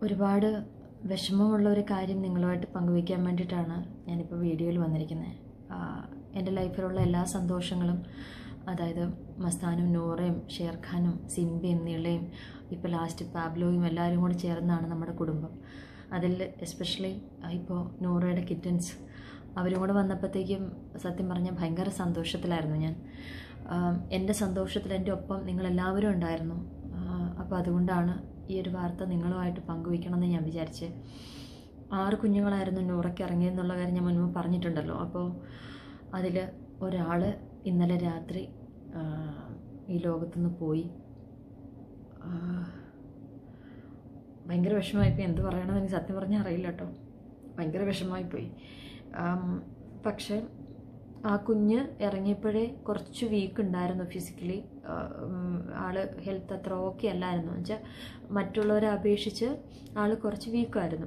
ഒരുപാട് വിഷമമുള്ള ഒരു കാര്യം നിങ്ങളുമായിട്ട് പങ്കുവയ്ക്കാൻ വേണ്ടിയിട്ടാണ് ഞാനിപ്പോൾ വീഡിയോയിൽ വന്നിരിക്കുന്നത് എൻ്റെ ലൈഫിലുള്ള എല്ലാ സന്തോഷങ്ങളും അതായത് മസ്താനും നൂറയും ഷേർഖാനും സിംബയും നീളയും ഇപ്പോൾ ലാസ്റ്റ് പാബ്ലോയും എല്ലാവരും കൂടി ചേർന്നാണ് നമ്മുടെ കുടുംബം അതിൽ എസ്പെഷ്യലി ഇപ്പോൾ നൂറയുടെ കിറ്റൻസ് അവരും കൂടെ വന്നപ്പോഴത്തേക്കും സത്യം പറഞ്ഞാൽ ഭയങ്കര സന്തോഷത്തിലായിരുന്നു ഞാൻ ആം, എൻ്റെ സന്തോഷത്തിൽ എൻ്റെ ഒപ്പം നിങ്ങളെല്ലാവരും ഉണ്ടായിരുന്നു അപ്പോൾ അതുകൊണ്ടാണ് ഈ ഒരു വാർത്ത നിങ്ങളുമായിട്ട് പങ്കുവയ്ക്കണമെന്ന് ഞാൻ വിചാരിച്ച് ആറ് കുഞ്ഞുങ്ങളായിരുന്നു നൂറയ്ക്ക് ഇറങ്ങിയെന്നുള്ള കാര്യം ഞാൻ മുൻപ് പറഞ്ഞിട്ടുണ്ടല്ലോ അപ്പോൾ അതിൽ ഒരാൾ ഇന്നലെ രാത്രി ആ, ഈ ലോകത്തുനിന്ന് പോയി ആ, ഭയങ്കര വിഷമമായിപ്പോയി എന്ത് പറയണമെന്ന് എനിക്ക് സത്യം പറഞ്ഞാൽ അറിയില്ല കേട്ടോ ഭയങ്കര വിഷമമായിപ്പോയി ആം, പക്ഷേ ആ കുഞ്ഞ് ഇറങ്ങിയപ്പോഴേ കുറച്ച് വീക്ക് ഉണ്ടായിരുന്നു ഫിസിക്കലി ആള് ഹെൽത്ത് അത്ര ഓക്കെ അല്ലായിരുന്നു വെച്ചാൽ മറ്റുള്ളവരെ അപേക്ഷിച്ച് ആള് കുറച്ച് വീക്കായിരുന്നു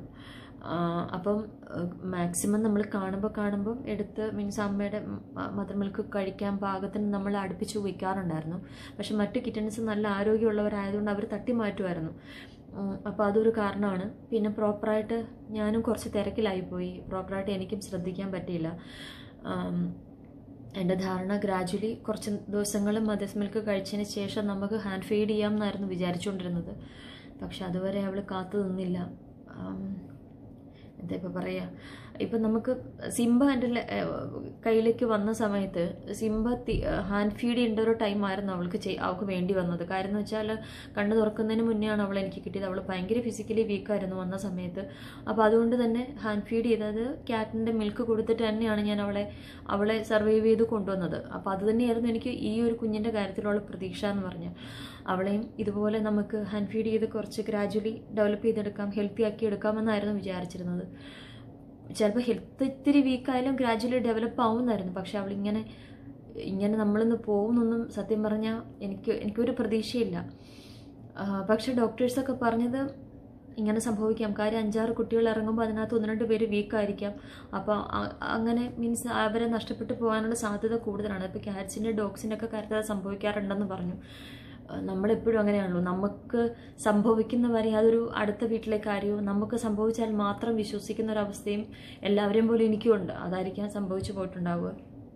അപ്പം മാക്സിമം നമ്മൾ കാണുമ്പോൾ കാണുമ്പോൾ എടുത്ത് മീൻസ് അമ്മയുടെ മദർ മിൽക്ക് കഴിക്കാൻ പാകത്തിന് നമ്മൾ അടുപ്പിച്ച് വയ്ക്കാറുണ്ടായിരുന്നു പക്ഷെ മറ്റു കിറ്റൻസ് നല്ല ആരോഗ്യമുള്ളവരായതുകൊണ്ട് അവർ തട്ടി മാറ്റുമായിരുന്നു അപ്പോൾ അതൊരു കാരണമാണ് പിന്നെ പ്രോപ്പറായിട്ട് ഞാനും കുറച്ച് തിരക്കിലായിപ്പോയി പ്രോപ്പറായിട്ട് എനിക്കും ശ്രദ്ധിക്കാൻ പറ്റിയില്ല ആം, എൻ്റെ ധാരണ ഗ്രാജുവലി കുറച്ച് ദിവസങ്ങൾ മദേഴ്സ് മിൽക്ക് കഴിച്ചതിന് ശേഷം നമുക്ക് ഹാൻഡ് ഫീഡ് ചെയ്യാം എന്നായിരുന്നു വിചാരിച്ചുകൊണ്ടിരുന്നത് പക്ഷെ അതുവരെ അവൾ കാത്തു നിന്നില്ല ആം, എന്താ ഇപ്പോൾ പറയുക ഇപ്പം നമുക്ക് സിംബ എൻ്റെ ല- ഏഹ് കയ്യിലേക്ക് വന്ന സമയത്ത് സിംബ തി- ഹാൻഡ് ഫീഡ് ചെയ്യേണ്ട ഒരു ടൈമായിരുന്നു അവൾക്ക് ചെയ് അവൾക്ക് വേണ്ടി വന്നത് കാര്യം എന്ന് വെച്ചാൽ കണ്ണ് തുറക്കുന്നതിന് മുന്നെയാണ് അവൾ എനിക്ക് കിട്ടിയത് അവൾ ഭയങ്കര ഫിസിക്കലി വീക്കായിരുന്നു വന്ന സമയത്ത് അപ്പോൾ അതുകൊണ്ട് തന്നെ ഹാൻഡ് ഫീഡ് ചെയ്തത് ക്യാറ്റിൻ്റെ മിൽക്ക് കൊടുത്തിട്ട് തന്നെയാണ് ഞാൻ അവളെ അവളെ സർവൈവ് ചെയ്ത് കൊണ്ടുവന്നത് അപ്പോൾ അത് തന്നെയായിരുന്നു എനിക്ക് ഈ ഒരു കുഞ്ഞിൻ്റെ കാര്യത്തിലുള്ള പ്രതീക്ഷ എന്ന് പറഞ്ഞാൽ അവളെയും ഇതുപോലെ നമുക്ക് ഹാൻഡ് ഫീഡ് ചെയ്ത് കുറച്ച് ഗ്രാജുവലി ഡെവലപ്പ് ചെയ്തെടുക്കാം ഹെൽത്തി ആക്കി എടുക്കാമെന്നായിരുന്നു വിചാരിച്ചിരുന്നത് ചിലപ്പോൾ ഹെൽത്ത് ഇത്തിരി വീക്കായാലും ഗ്രാജുവലി ഡെവലപ്പ് ആവുമെന്നായിരുന്നു പക്ഷെ അവളിങ്ങനെ ഇങ്ങനെ നമ്മളിന്ന് പോകുന്നൊന്നും സത്യം പറഞ്ഞാൽ എനിക്ക് എനിക്കൊരു പ്രതീക്ഷയില്ല ആ, പക്ഷെ ഡോക്ടേഴ്സൊക്കെ പറഞ്ഞത് ഇങ്ങനെ സംഭവിക്കാം കാര്യം അഞ്ചാറ് കുട്ടികൾ ഇറങ്ങുമ്പോൾ അതിനകത്ത് ഒന്ന് രണ്ട് പേര് വീക്കായിരിക്കാം അപ്പോൾ അ- അങ്ങനെ മീൻസ് അവരെ നഷ്ടപ്പെട്ടു പോകാനുള്ള സാധ്യത കൂടുതലാണ് ഇപ്പോൾ ക്യാറ്റ്സിൻ്റെ ഡോഗ്സിൻ്റെ ഒക്കെ കാര്യത്തിൽ അത് സംഭവിക്കാറുണ്ടെന്ന് പറഞ്ഞു ആ, നമ്മളെപ്പോഴും അങ്ങനെയാണല്ലോ നമുക്ക് സംഭവിക്കുന്ന വരെ അതൊരു അടുത്ത വീട്ടിലെ കാര്യവും നമുക്ക് സംഭവിച്ചാൽ മാത്രം വിശ്വസിക്കുന്ന ഒരവസ്ഥയും എല്ലാവരെയും പോലെ എനിക്കുമുണ്ട് അതായിരിക്കാം സംഭവിച്ചു പോയിട്ടുണ്ടാവുക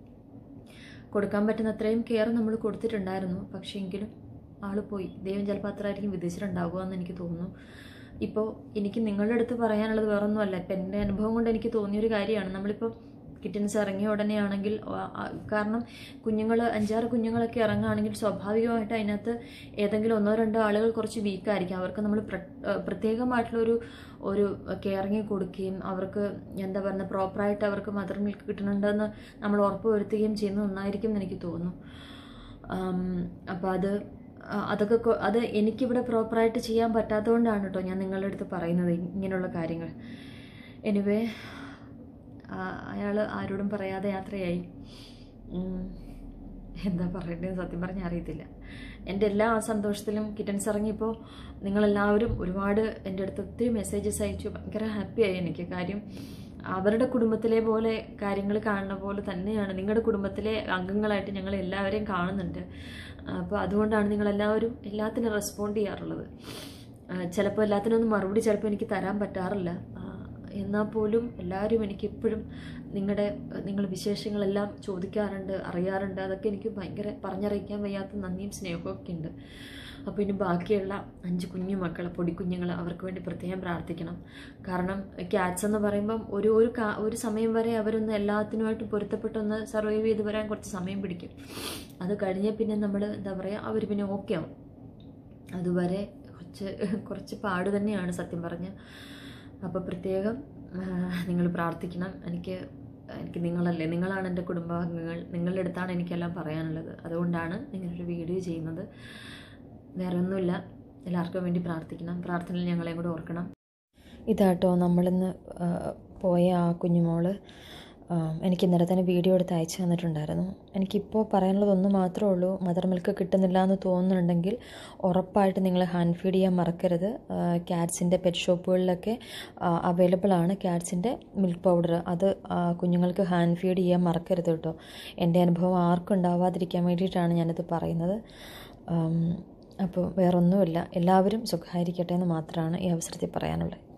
കൊടുക്കാൻ പറ്റുന്ന അത്രയും കെയർ നമ്മൾ കൊടുത്തിട്ടുണ്ടായിരുന്നു പക്ഷേ എങ്കിലും ആൾ പോയി ദൈവം ചിലപ്പോൾ അത്രയായിരിക്കും വിധിച്ചിട്ടുണ്ടാവുക എന്ന് എനിക്ക് തോന്നുന്നു ഇപ്പോൾ എനിക്ക് നിങ്ങളുടെ അടുത്ത് പറയാനുള്ളത് വേറൊന്നുമല്ല ഇപ്പം എൻ്റെ അനുഭവം കൊണ്ട് എനിക്ക് തോന്നിയൊരു കാര്യമാണ് നമ്മളിപ്പോൾ കിറ്റൻസ് ഇറങ്ങിയ ഉടനെയാണെങ്കിൽ ആ- ആ- കാരണം കുഞ്ഞുങ്ങൾ അഞ്ചാറ് കുഞ്ഞുങ്ങളൊക്കെ ഇറങ്ങുകയാണെങ്കിൽ സ്വാഭാവികമായിട്ട് അതിനകത്ത് ഏതെങ്കിലും ഒന്നോ രണ്ടോ ആളുകൾ കുറച്ച് വീക്കായിരിക്കും അവർക്ക് നമ്മൾ പ്രത്യേകമായിട്ടുള്ളൊരു ഒരു കെയറിങ് കൊടുക്കുകയും അവർക്ക് എന്താ പറയുക പ്രോപ്പറായിട്ട് അവർക്ക് മദർ മിൽക്ക് കിട്ടുന്നുണ്ടെന്ന് നമ്മൾ ഉറപ്പ് വരുത്തുകയും ചെയ്യുന്നത് നന്നായിരിക്കും എന്ന് എനിക്ക് തോന്നുന്നു അപ്പോൾ അത് ആ, അതൊക്കെ കൊ- അത് എനിക്കിവിടെ പ്രോപ്പറായിട്ട് ചെയ്യാൻ പറ്റാത്തതുകൊണ്ടാണ് കേട്ടോ ഞാൻ നിങ്ങളുടെ അടുത്ത് പറയുന്നത് ഇങ്ങനെയുള്ള കാര്യങ്ങൾ എനിവേ അയാൾ ആരോടും പറയാതെ യാത്രയായി ഉം, എന്താ പറയേണ്ടത് സത്യം പറഞ്ഞാൽ അറിയത്തില്ല എൻ്റെ എല്ലാ സന്തോഷത്തിലും കിറ്റൻസ് ഇറങ്ങിയപ്പോൾ നിങ്ങളെല്ലാവരും ഒരുപാട് എൻ്റെ അടുത്ത് ഒത്തിരി മെസ്സേജസ് അയച്ചു ഭയങ്കര ഹാപ്പിയായി എനിക്ക് കാര്യം അവരുടെ കുടുംബത്തിലെ പോലെ കാര്യങ്ങൾ കാണുന്ന പോലെ തന്നെയാണ് നിങ്ങളുടെ കുടുംബത്തിലെ അംഗങ്ങളായിട്ട് ഞങ്ങൾ എല്ലാവരെയും കാണുന്നുണ്ട് അപ്പോൾ അതുകൊണ്ടാണ് നിങ്ങളെല്ലാവരും എല്ലാത്തിനും റെസ്പോണ്ട് ചെയ്യാറുള്ളത് ചിലപ്പോൾ എല്ലാത്തിനൊന്നും മറുപടി ചിലപ്പോൾ എനിക്ക് തരാൻ പറ്റാറില്ല ആ, എന്നാൽ പോലും എല്ലാവരും എനിക്ക് എപ്പോഴും നിങ്ങളുടെ നിങ്ങൾ വിശേഷങ്ങളെല്ലാം ചോദിക്കാറുണ്ട് അറിയാറുണ്ട് അതൊക്കെ എനിക്ക് ഭയങ്കര പറഞ്ഞറിയിക്കാൻ വയ്യാത്ത നന്ദിയും സ്നേഹവും ഒക്കെ ഉണ്ട് അപ്പോൾ ഇനി ബാക്കിയുള്ള അഞ്ച് കുഞ്ഞു മക്കൾ പൊടിക്കുഞ്ഞുങ്ങൾ അവർക്ക് വേണ്ടി പ്രത്യേകം പ്രാർത്ഥിക്കണം കാരണം ക്യാറ്റ്സ് എന്ന് പറയുമ്പം ഒരു ഒരു കാ- ഒരു സമയം വരെ അവരൊന്ന് എല്ലാത്തിനുമായിട്ട് പൊരുത്തപ്പെട്ടൊന്ന് സർവൈവ് ചെയ്ത് വരാൻ കുറച്ച് സമയം പിടിക്കും അത് കഴിഞ്ഞ പിന്നെ നമ്മൾ എന്താ പറയുക അവർ പിന്നെ ഓക്കെ ആവും അതുവരെ കുറച്ച് കുറച്ച് പാട് തന്നെയാണ് സത്യം പറഞ്ഞ് അപ്പോൾ പ്രത്യേകം നിങ്ങൾ പ്രാർത്ഥിക്കണം എനിക്ക് എനിക്ക് നിങ്ങളല്ലേ നിങ്ങളാണ് എൻ്റെ കുടുംബാംഗങ്ങൾ നിങ്ങളുടെ അടുത്താണ് എനിക്കെല്ലാം പറയാനുള്ളത് അതുകൊണ്ടാണ് ഇങ്ങനൊരു വീഡിയോ ചെയ്യുന്നത് വേറെ ഒന്നുമില്ല എല്ലാവർക്കും വേണ്ടി പ്രാർത്ഥിക്കണം പ്രാർത്ഥനയിൽ ഞങ്ങളെയും കൂടെ ഓർക്കണം ഇതാട്ടോ നമ്മളിന്ന് ആ, പോയ ആ കുഞ്ഞുമോള് ആ, എനിക്ക് ഇന്നലെ തന്നെ വീഡിയോ എടുത്ത് അയച്ചു തന്നിട്ടുണ്ടായിരുന്നു എനിക്കിപ്പോൾ പറയാനുള്ളത് ഒന്ന് മാത്രമേ ഉള്ളൂ മദർ മിൽക്ക് കിട്ടുന്നില്ല എന്ന് തോന്നുന്നുണ്ടെങ്കിൽ ഉറപ്പായിട്ട് നിങ്ങൾ ഹാൻഡ് ഫീഡ് ചെയ്യാൻ മറക്കരുത് ക്യാറ്റ്സിൻ്റെ പെറ്റ് ഷോപ്പുകളിലൊക്കെ അവൈലബിൾ ആണ് ക്യാറ്റ്സിൻ്റെ മിൽക്ക് പൗഡർ അത് ആ, കുഞ്ഞുങ്ങൾക്ക് ഹാൻഡ് ഫീഡ് ചെയ്യാൻ മറക്കരുത് കേട്ടോ എൻ്റെ അനുഭവം ആർക്കും ഉണ്ടാവാതിരിക്കാൻ വേണ്ടിയിട്ടാണ് ഞാനിത് പറയുന്നത് ആം, അപ്പോൾ വേറൊന്നുമില്ല എല്ലാവരും സുഖമായിരിക്കട്ടെ എന്ന് മാത്രമാണ് ഈ അവസരത്തിൽ പറയാനുള്ളത്